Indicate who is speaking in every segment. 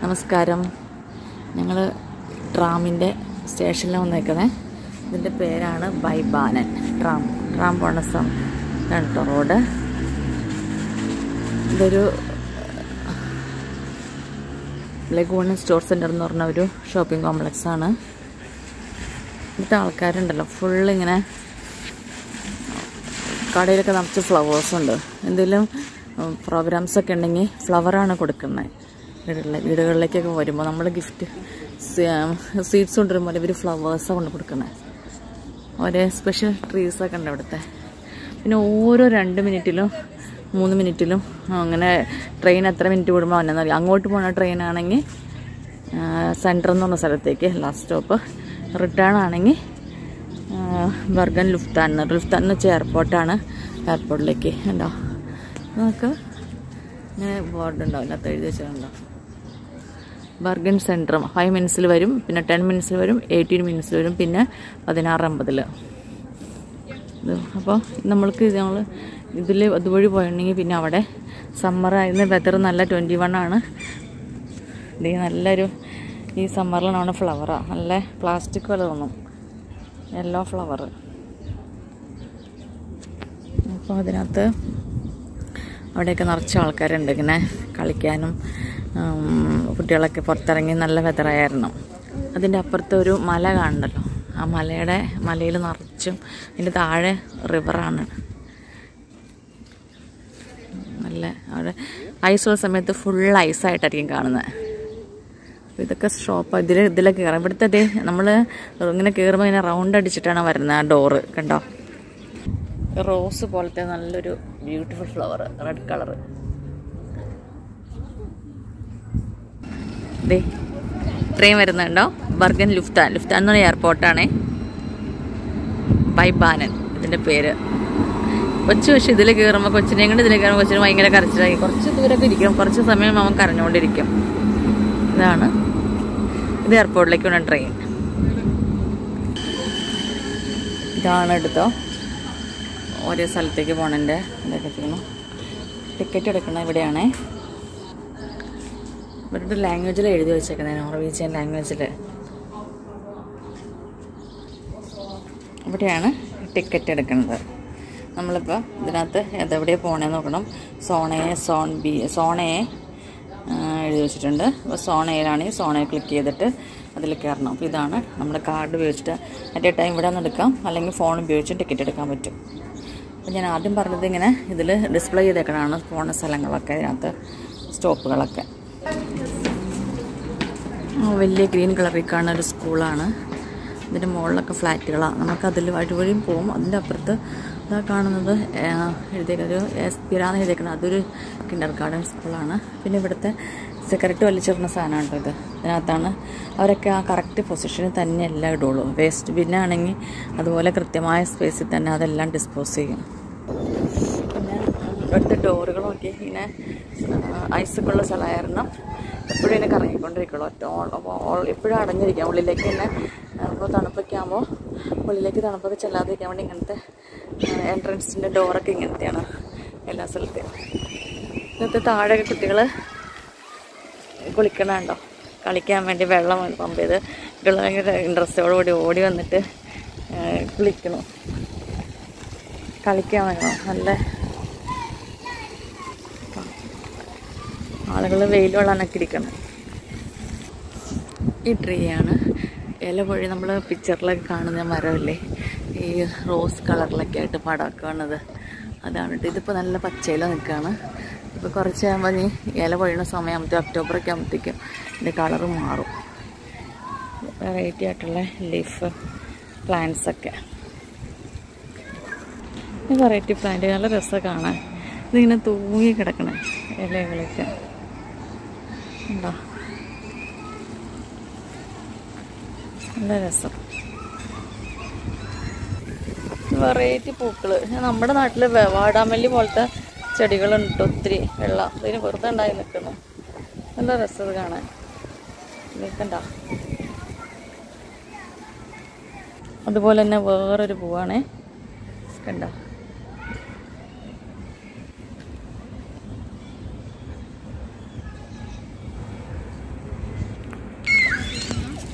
Speaker 1: നമസ്കാരം ഞങ്ങൾ ട്രാമിൻ്റെ സ്റ്റേഷനിൽ വന്നേക്കുന്നത് ഇതിൻ്റെ പേരാണ് ബൈബാനൻ ട്രാം ട്രാം പോണ സം കണ്ടോ റോഡ് ഇതൊരു ലഗൂൺ സ്റ്റോർ സെൻറ്റർ എന്ന് പറഞ്ഞ ഒരു ഷോപ്പിംഗ് കോംപ്ലക്സ് ആണ് ഇവിടുത്തെ ആൾക്കാരുണ്ടല്ലോ ഫുൾ ഇങ്ങനെ കടയിലൊക്കെ നിറച്ച് ഫ്ലവേഴ്സ് ഉണ്ട് എന്തെങ്കിലും പ്രോഗ്രാംസ് ഒക്കെ ഉണ്ടെങ്കിൽ ഫ്ലവറാണ് കൊടുക്കുന്നത് വീടുകളിൽ വീടുകളിലേക്കൊക്കെ വരുമ്പോൾ നമ്മൾ ഗിഫ്റ്റ് സ്വീറ്റ്സ് കൊണ്ടുവരുമ്പോൾ ഇവർ ഫ്ലവേഴ്സാണ് കൊണ്ട് കൊടുക്കുന്നത് ഒരേ സ്പെഷ്യൽ ട്രീസൊക്കെ ഉണ്ട് ഇവിടുത്തെ പിന്നെ ഓരോ രണ്ട് മിനിറ്റിലും മൂന്ന് മിനിറ്റിലും അങ്ങനെ ട്രെയിൻ എത്ര മിനിറ്റ് കൂടുമ്പോൾ വന്നെന്നറിയാം അങ്ങോട്ട് പോകുന്ന ട്രെയിൻ ആണെങ്കിൽ സെൻറ്റർ എന്ന് പറഞ്ഞ സ്ഥലത്തേക്ക് ലാസ്റ്റ് സ്റ്റോപ്പ് റിട്ടേൺ ആണെങ്കിൽ ബർഗൻ ലുഫ്താൻ ലുഫ്താൻ എന്ന് വെച്ചാൽ എയർപോർട്ടാണ് എയർപോർട്ടിലേക്ക് ഉണ്ടോ നമുക്ക് ഇങ്ങനെ ബോർഡ് ഉണ്ടാവും അതിനകത്ത് എഴുതി വെച്ചിട്ടുണ്ടോ ബർഗൻ സെൻറ്റർ ഫൈവ് മിനിറ്റ്സിൽ വരും പിന്നെ ടെൻ മിനിറ്റ്സിൽ വരും എയ്റ്റീൻ മിനിറ്റ്സിൽ വരും പിന്നെ പതിനാറ് അമ്പതിൽ ഇത് അപ്പോൾ നമ്മൾക്ക് ഇത് നമ്മൾ ഇതിൽ അതുവഴി പോയിട്ടുണ്ടെങ്കിൽ പിന്നെ അവിടെ സമ്മർ ആയിരുന്ന വെതർ നല്ല ട്വൻറ്റി വൺ ആണ് ഇത് നല്ലൊരു ഈ സമ്മറിലാണ് അവിടെ ഫ്ലവറാണ് നല്ല പ്ലാസ്റ്റിക് പോലെ തോന്നും യെല്ലോ ഫ്ലവർ അപ്പോൾ അതിനകത്ത് അവിടെയൊക്കെ നിറച്ച് ആൾക്കാരുണ്ട് ഇങ്ങനെ കളിക്കാനും കുട്ടികളൊക്കെ പുറത്തിറങ്ങി നല്ല വെതറായിരുന്നു അതിൻ്റെ അപ്പുറത്ത് ഒരു മല കാണുന്നല്ലോ ആ മലയുടെ മലയിൽ നിറച്ചും അതിൻ്റെ താഴെ റിവറാണ് നല്ല അവിടെ ഐസുള്ള സമയത്ത് ഫുൾ ഐസായിട്ടായിരിക്കും കാണുന്നത് അപ്പോൾ ഇതൊക്കെ ഷോപ്പ് ഇതിൽ ഇതിലൊക്കെ കയറാം ഇവിടുത്തെ അതേ നമ്മൾ ഇങ്ങനെ കയറുമ്പോൾ ഇങ്ങനെ റൗണ്ട് അടിച്ചിട്ടാണ് വരുന്നത് ആ ഡോറ് കണ്ടോ റോസ് പോലത്തെ നല്ലൊരു ബ്യൂട്ടിഫുൾ ഫ്ലവർ റെഡ് കളറ് ദേ ട്രെയിൻ വരുന്നുണ്ടോ ബർഗൻ ലുഫ്താൻ ലുഫ്താൻ എന്ന് പറഞ്ഞ എയർപോർട്ടാണേ ബൈബാനൻ ഇതിൻ്റെ പേര് കൊച്ചു പക്ഷെ ഇതിൽ കയറുമ്പോൾ കൊച്ചിനെയും കൊണ്ട് ഇതിൽ കയറുമ്പോൾ കൊച്ചിന് ഭയങ്കര കരച്ചിലായി കുറച്ച് ദൂരമൊക്കെ ഇരിക്കും കുറച്ച് സമയം അവൻ കരഞ്ഞുകൊണ്ടിരിക്കും ഇതാണ് ഇത് എയർപോർട്ടിലേക്ക് വേണം ട്രെയിൻ ഇതാണ് എടുത്തോ ഓരോ സ്ഥലത്തേക്ക് പോകണൻ്റെ ഇതൊക്കെ ചെയ്യണം ടിക്കറ്റ് എടുക്കണം ഇവിടെയാണേ ഇവരുടെ ലാംഗ്വേജിൽ എഴുതി വെച്ചേക്കുന്നത് നോർവീജിയൻ ലാംഗ്വേജിൽ ഇവിടെയാണ് ടിക്കറ്റ് എടുക്കുന്നത് നമ്മളിപ്പോൾ ഇതിനകത്ത് എതെവിടെ പോകണേന്ന് നോക്കണം സോണയെ സോൺ ബി സോണയെ എഴുതി വെച്ചിട്ടുണ്ട് അപ്പോൾ സോണയിലാണെങ്കിൽ സോണയെ ക്ലിക്ക് ചെയ്തിട്ട് അതിൽ കയറണം അപ്പോൾ ഇതാണ് നമ്മുടെ കാർഡ് ഉപയോഗിച്ചിട്ട് അറ്റ് എ ടൈം ഇവിടെ നിന്ന് എടുക്കാം അല്ലെങ്കിൽ ഫോൺ ഉപയോഗിച്ച് ടിക്കറ്റ് എടുക്കാൻ പറ്റും അപ്പോൾ ഞാൻ ആദ്യം പറഞ്ഞത് ഇങ്ങനെ ഇതിൽ ഡിസ്പ്ലേ ചെയ്തേക്കണതാണ് പോണ സ്ഥലങ്ങളൊക്കെ ഇതിനകത്ത് സ്റ്റോപ്പുകളൊക്കെ വലിയ ഗ്രീൻ കളറിൽ കാണുന്ന ഒരു സ്കൂളാണ് ഇതിൻ്റെ മുകളിലൊക്കെ ഫ്ലാറ്റുകളാണ് നമുക്ക് അതിൽ വഴിവഴിയും പോകും അതിൻ്റെ അപ്പുറത്ത് ഇതാ കാണുന്നത് എഴുതിയേക്കുന്ന ഒരു എസ് പിരാന്ന് എഴുതിയേക്കുന്നത് അതൊരു കിൻഡർ ഗാർഡൻ സ്കൂളാണ് പിന്നെ ഇവിടുത്തെ സെക്രട്ടറി വലിച്ചെറിഞ്ഞ സാധനമാണ് കേട്ടോ ഇത് ഇതിനകത്താണ് അവരൊക്കെ ആ കറക്റ്റ് പൊസിഷനിൽ തന്നെ എല്ലാം ഇടുള്ളൂ വേസ്റ്റ് ബിന്നാണെങ്കിൽ അതുപോലെ കൃത്യമായ സ്പേസിൽ തന്നെ അതെല്ലാം ഡിസ്പോസ് ചെയ്യും പിന്നെ ഇവിടുത്തെ ഡോറുകളൊക്കെ ഇങ്ങനെ ഐസൊക്കെ ഉള്ള സ്ഥലമായിരുന്നു എപ്പോഴും ഇങ്ങനെ കറങ്ങിക്കൊണ്ടിരിക്കുള്ളൂ ഒറ്റ ഓൾ എപ്പോഴും അടഞ്ഞിരിക്കാം ഉള്ളിലേക്ക് തന്നെ ഇപ്പോൾ തണുപ്പൊക്കെ ആകുമ്പോൾ ഉള്ളിലേക്ക് തണുപ്പൊക്കെ ചെല്ലാതിരിക്കാൻ വേണ്ടി ഇങ്ങനത്തെ എൻട്രൻസിൻ്റെ ഡോറൊക്കെ ഇങ്ങനത്തെയാണ് എല്ലാ സ്ഥലത്തെയും ഇന്നത്തെ താഴെയൊക്കെ കുട്ടികൾ കുളിക്കണുണ്ടോ കളിക്കാൻ വേണ്ടി വെള്ളം പമ്പ് ചെയ്ത് കുട്ടികൾ ഭയങ്കര ഇൻട്രസ്റ്റോടുകൂടി ഓടി വന്നിട്ട് കുളിക്കണു കളിക്കാൻ വേണോ നല്ല ആളുകൾ വെയിൽ വെള്ളാനൊക്കെ ഇരിക്കണം ഈ ട്രീ ആണ് ഇല പൊഴി നമ്മൾ പിക്ചറിലൊക്കെ കാണുന്ന മരമില്ലേ ഈ റോസ് കളറിലൊക്കെ ആയിട്ട് പടക്കുന്നത് അതാണ് കേട്ടോ ഇതിപ്പോൾ നല്ല പച്ചയില നിൽക്കുകയാണ് ഇപ്പോൾ കുറച്ച് ആകുമ്പോൾ നീ ഇല പൊഴിയുന്ന സമയമാകുമ്പോഴത്തേക്കും ഒക്ടോബറൊക്കെ ആകുമ്പോഴത്തേക്കും ഇതിൻ്റെ കളറ് മാറും വെറൈറ്റി ആയിട്ടുള്ള ലീഫ് പ്ലാന്റ്സൊക്കെ ഈ വെറൈറ്റി പ്ലാന്റ് നല്ല രസമാണ് കാണാൻ ഇതിങ്ങനെ തൂങ്ങി കിടക്കണേ ഇലകളൊക്കെ ഉണ്ടോ നല്ല രസം വെറൈറ്റി പൂക്കൾ നമ്മുടെ നാട്ടിൽ വാടാമല്ലി പോലത്തെ ചെടികളുണ്ട് ഒത്തിരി വെള്ളം ഇതിന് വെറുതെ ഉണ്ടായി നിൽക്കുന്നു നല്ല രസം ഇത് കാണാൻ നിൽക്കണ്ട അതുപോലെ തന്നെ വേറൊരു പൂവാണേ കണ്ട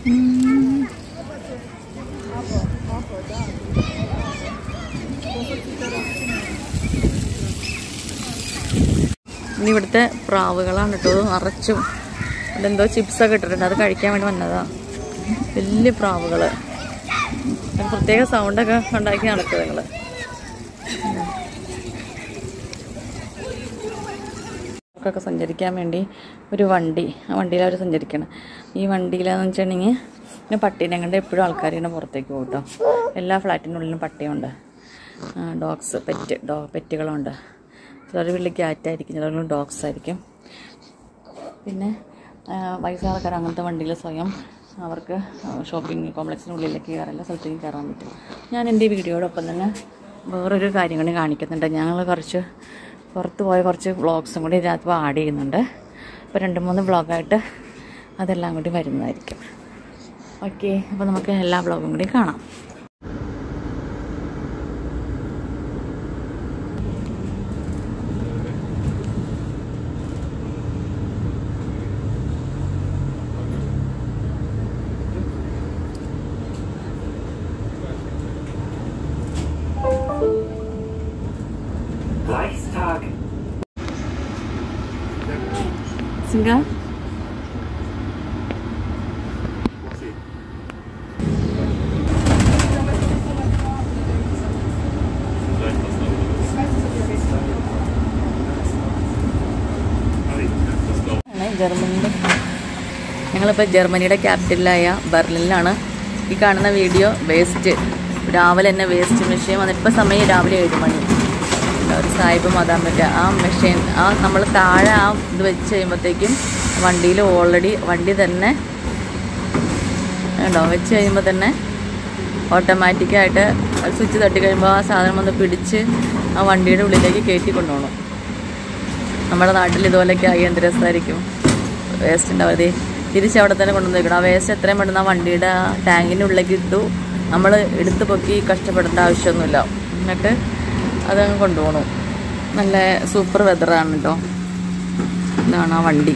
Speaker 1: ഇനി ഇവിടുത്തെ പ്രാവുകളാണ് കേട്ടോ ഇത് നിറച്ചും ഇവിടെ എന്തോ ചിപ്സൊക്കെ ഇട്ടിട്ടുണ്ട് അത് കഴിക്കാൻ വേണ്ടി വന്നതാ വലിയ പ്രാവുകള് ഒരു പ്രത്യേക സൗണ്ടൊക്കെ ഉണ്ടാക്കി നടക്കുക നിങ്ങള് ഒക്കെ സഞ്ചരിക്കാൻ വേണ്ടി ഒരു വണ്ടി ആ വണ്ടിയിൽ അവർ സഞ്ചരിക്കണം ഈ വണ്ടിയിലാന്ന് വെച്ചിട്ടുണ്ടെങ്കിൽ പിന്നെ പട്ടീനെ കണ്ട് എപ്പോഴും ആൾക്കാർ ഇങ്ങനെ പുറത്തേക്ക് പോകും കേട്ടോ എല്ലാ ഫ്ലാറ്റിനുള്ളിലും പട്ടിയുണ്ട് ഡോഗ്സ് പെറ്റ് ഡോ പെറ്റുകളുണ്ട് ചിലർ വീട്ടിൽ ക്യാറ്റായിരിക്കും ചിലർ ഡോഗ്സ് ആയിരിക്കും പിന്നെ ആ, വയസ്സായ ആൾക്കാർ അങ്ങനത്തെ വണ്ടിയിൽ സ്വയം അവർക്ക് ഷോപ്പിംഗ് കോംപ്ലക്സിനുള്ളിലേക്ക് കയറാൻ സ്ഥലത്തേക്ക് കയറാൻ പറ്റും ഞാൻ എൻ്റെ ഈ വീഡിയോടൊപ്പം തന്നെ വേറൊരു കാര്യം കൂടി കാണിക്കുന്നുണ്ട് ഞങ്ങൾ കുറച്ച് പുറത്ത് പോയ കുറച്ച് വ്ളോഗ്സും കൂടി ഇതിനകത്ത് ആഡ് ചെയ്യുന്നുണ്ട് അപ്പോൾ രണ്ട് മൂന്ന് വ്ളോഗായിട്ട് അതെല്ലാം കൂടി വരുന്നതായിരിക്കും ഓക്കെ അപ്പോൾ നമുക്ക് എല്ലാ വ്ളോഗും കൂടി കാണാം
Speaker 2: Reichstag
Speaker 1: സിംഗ ആണ് ജർമ്മനിയുടെ ഞങ്ങളിപ്പോൾ ജർമ്മനിയുടെ ക്യാപിറ്റലായ ബെർലിനിലാണ് ഈ കാണുന്ന വീഡിയോ വേസ്റ്റ് രാവിലെ തന്നെ വേസ്റ്റ് മെഷീൻ വന്നിട്ട് ഇപ്പോൾ സമയം രാവിലെ ഏഴ് മണി ഒരു സായിബ് മതാൻ പറ്റുക ആ മെഷീൻ ആ നമ്മൾ താഴെ ആ ഇത് വെച്ച് കഴിയുമ്പോഴത്തേക്കും വണ്ടിയിൽ ഓൾറെഡി വണ്ടി തന്നെ ഉണ്ടോ വെച്ച് കഴിയുമ്പോൾ തന്നെ ഓട്ടോമാറ്റിക്കായിട്ട് സ്വിച്ച് തട്ടി കഴിയുമ്പോൾ ആ സാധനം വന്ന് പിടിച്ച് ആ വണ്ടിയുടെ ഉള്ളിലേക്ക് കയറ്റി കൊണ്ടുപോകണം നമ്മുടെ നാട്ടിൽ ഇതുപോലെയൊക്കെ ആയി എന്ത് രസമായിരിക്കും വേസ്റ്റ് ഉണ്ടാവാതെ തിരിച്ച് അവിടെ തന്നെ കൊണ്ടുവന്ന് വെക്കണം ആ വേസ്റ്റ് എത്രയും പെട്ടെന്ന് ആ വണ്ടിയുടെ ആ ടാങ്കിൻ്റെ ഉള്ളിലേക്ക് ഇട്ടു നമ്മൾ എടുത്ത് പൊക്കി കഷ്ടപ്പെടേണ്ട ആവശ്യമൊന്നുമില്ല എന്നിട്ട് അതങ്ങ് കൊണ്ടുപോകണം നല്ല സൂപ്പർ വെതറാണ് കേട്ടോ ഇതാണ് ആ വണ്ടി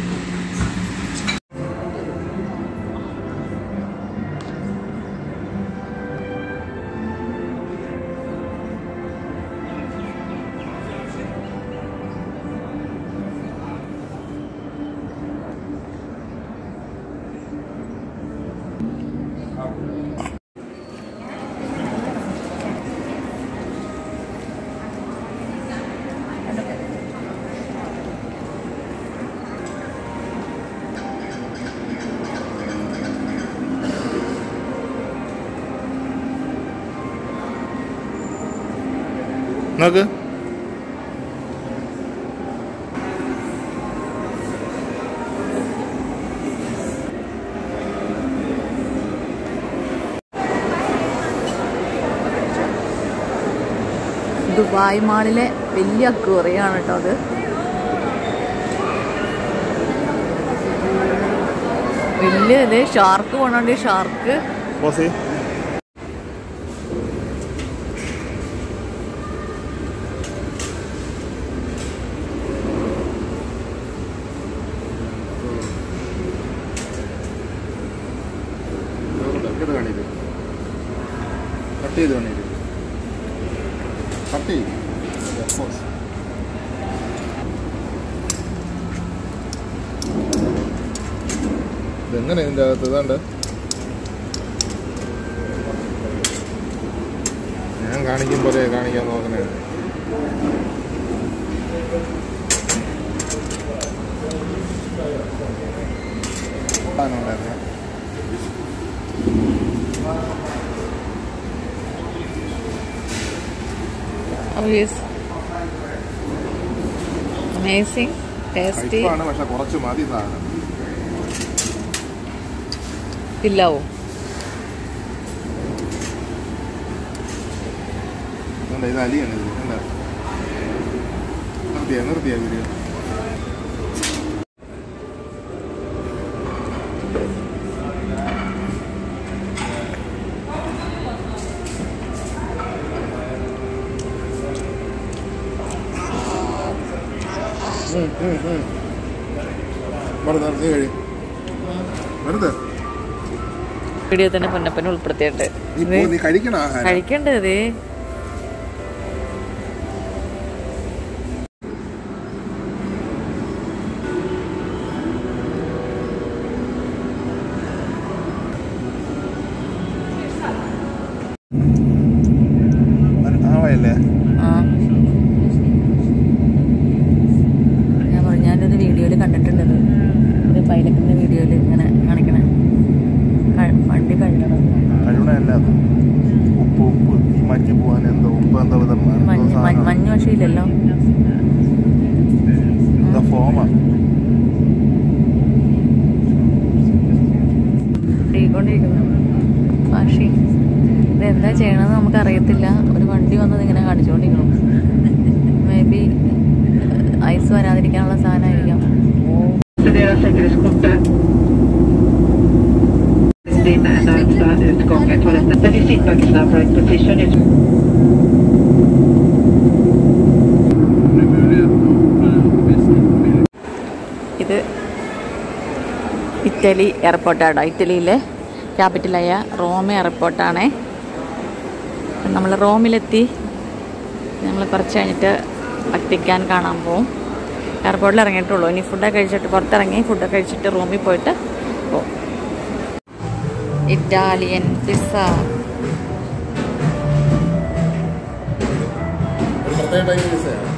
Speaker 3: നോക്ക്
Speaker 1: ദുബായ് മാളിലെ വലിയ അക്വേറിയാണ് കേട്ടോ അത് വലിയ ഇത് ഷാർക്ക് പോണോണ്ട് ഷാർക്ക്
Speaker 3: പോസി കട്ട് ചെയ്ത് കാണിക്കും കട്ട് ചെയ്യും ഇതെങ്ങനെ ഇതിൻ്റെ അകത്ത് ഇതാണ്ട് ഞാൻ കാണിക്കും പോലെ കാണിക്കാൻ നോക്കണേ ഉണ്ടായിരുന്നു
Speaker 1: അമേസിങ് ടേസ്റ്റി
Speaker 3: കയ്പാണ് പക്ഷെ കുറച്ച് മതി സാധനം
Speaker 1: ഇല്ലാവോ
Speaker 3: അതുകൊണ്ട് ഇത് അലിയാണ് ഇത് എന്താ നിർത്തിയാ നിർത്തിയാ വീഡിയോ വെറുതെ നീ കഴി വെറുതെ
Speaker 1: വീഡിയോ തന്നെ പൊന്നപ്പനെ ഉൾപ്പെടുത്തിയിട്ട്
Speaker 3: നീ പോ, നീ കഴിക്കണ ആഹാരം
Speaker 1: കഴിക്കേണ്ടത്
Speaker 3: ആവയല്ലേ
Speaker 1: ആ ഞാൻ പറഞ്ഞു ഞാനൊരു വീഡിയോയിൽ കണ്ടിട്ടുണ്ടത് ഒരു പൈലറ്റിന്റെ വീഡിയോയിൽ ഇങ്ങനെ കാണിക്കണേ ക- വണ്ടി കഴുകണം
Speaker 3: കഴിവണല്ല അത് ഉപ്പ് ഉപ്പ് ഈ മഞ്ഞ് പോവാൻ എന്തോ ഉപ്പ് എന്താ വിധം
Speaker 1: മഞ്ഞ് മഞ്ഞ് മഞ്ഞ് പക്ഷേ ഇല്ലല്ലോ
Speaker 3: എന്താ ഫോമാ
Speaker 1: കഴുകിക്കൊണ്ടിരിക്കുന്നു പക്ഷേ ഇത് എന്താ ചെയ്യണമെന്ന് നമുക്ക് അറിയത്തില്ല ഒരു വണ്ടി വന്നത് ഇങ്ങനെ കാണിച്ചുകൊണ്ടിരിക്കണം മേ ബി ഐസ് വരാതിരിക്കാനുള്ള സാധനമായിരിക്കാം
Speaker 2: Studera säkerhetskortet. Din närmsta utgång är toaletten. Den är sittbänkarna right position. is-
Speaker 1: ഇത് ഇറ്റലി എയർപോർട്ടാണ് ഇറ്റലിയിലെ ക്യാപിറ്റലായ റോമ എയർപോർട്ടാണേ നമ്മൾ റോമിലെത്തി നമ്മൾ കുറച്ച് കഴിഞ്ഞിട്ട് വത്തിക്കാൻ കാണാൻ പോവും എയർപോർട്ടിൽ ഇറങ്ങിയിട്ടുള്ളൂ ഇനി ഫുഡൊക്കെ കഴിച്ചിട്ട് പുറത്തിറങ്ങി ഫുഡൊക്കെ കഴിച്ചിട്ട് റൂമിൽ പോയിട്ട് പോവും ഇറ്റാലിയൻ പിസ്സ
Speaker 3: ഒരു പ്രത്യേക ടൈപ്പ് വിസയാണ്